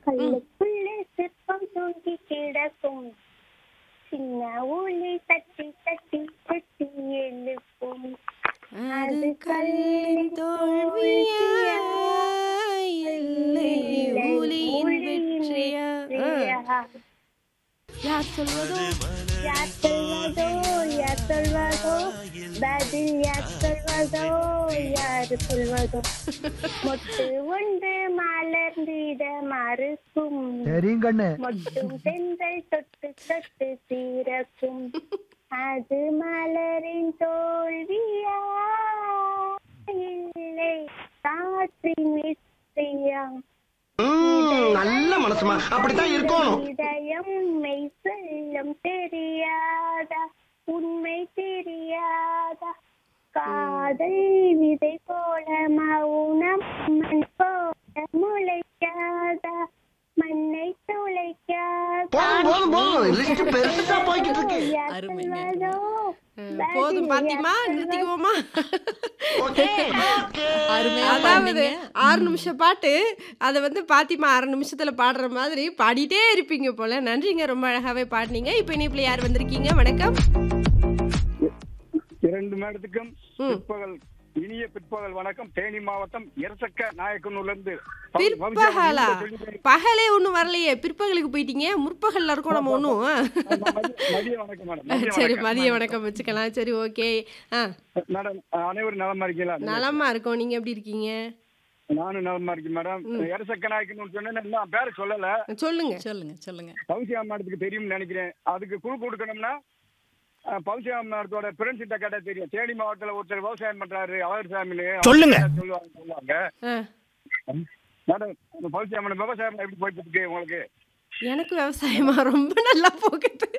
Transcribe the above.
கல்லுக்குள்ளே சிற்பம் தூங்கி கிடக்கும் சின்ன ஊழி தட்டி தட்டி தட்டி எழுப்பும் அது கல்லின் தோல்வியா இல்லை ஊழியின் வெற்றியா ஆ. யார் சொல்வதோ யார் சொல்வதோ யார் சொல்வதோ பதில் யார் சொல்வதோ யார் சொல்வதோ மொட்டு ஒன்று மலர்ந்திட மறுக்கும் தெரியும் கண்ணு மொட்டும் தென்றல் தொட்டு தொட்டு சீரக்கும் அது மலரின் தோல்வியா இல்லை காற்றின் வெற்றியா நல்ல மனசுமா அப்படித்தான் இருக்கணும் இதயம் மெய் சொல்லும் தெரியாதா உண்மை தெரியாதா காதல் விதை போல மௌனம் மண் போல முளைக்காதா மண்ணை துளைக்காதா போதும் போதும் போதும் லிஸ்ட் பெருசா போய்கிட்டு இருக்கு யார் அருமைங்க. சொல்வதோ? ஆ, போதும் பாத்திமா நிறுத்திக்குவோமா ஓகே ஓகே அருமையா அதாவது ஆறு நிமிஷம் பாட்டு அதை வந்து பாத்திமா அரை நிமிஷத்துல பாடுற மாதிரி பாடிட்டே இருப்பீங்க போல நன்றிங்க ரொம்ப அழகாவே பாடினீங்க இப்போ இனிப்புல யார் வந்திருக்கீங்க வணக்கம் இரண்டு மேடத்துக்கும் ம். பிற்பகல் இனிய பிற்பகல் வணக்கம் தேனி மாவட்டம் எரசக்க நாயக்கனூர்ல இருந்து பிற்பகலா பகலே ஒன்றும் வரலையே பிற்பகலுக்கு போயிட்டீங்க முற்பகல்ல இருக்கோம் நம்ம ஒன்றும் மதிய வணக்கம் மேடம் மதிய சரி வணக்கம். மதிய வணக்கம் வச்சுக்கலாம் சரி ஓகே ஆ மேடம் அனைவரும் நலமா இருக்கீங்களா நலமா இருக்கோம் நீங்க எப்படி இருக்கீங்க நானும் நலமா இருக்கேன் மேடம் எரசக்க நாயக்கனூர் சொன்னேன் நான் பேரை சொல்லல சொல்லுங்க சொல்லுங்க சொல்லுங்க பவுசியா மேடத்துக்கு தெரியும்னு நினைக்கிறேன் அதுக்கு குழு கொடுக்கணும்னா அஹ், பவுசியா மேடத்தோட பிரின்சிட்ட கேட்டா தெரியும் தேனி மாவட்டத்துல ஒருத்தர் விவசாயம் பண்றாரு அழகர் சாமின்னு சொல்லுங்க. சொல்லுவாங்க சொல்லுவாங்க ஆ, மேடம் பவுசியா மேடம் விவசாயம் எப்படி போயிட்டு இருக்கு உங்களுக்கு எனக்கு விவசாயமா ரொம்ப நல்லா போகுது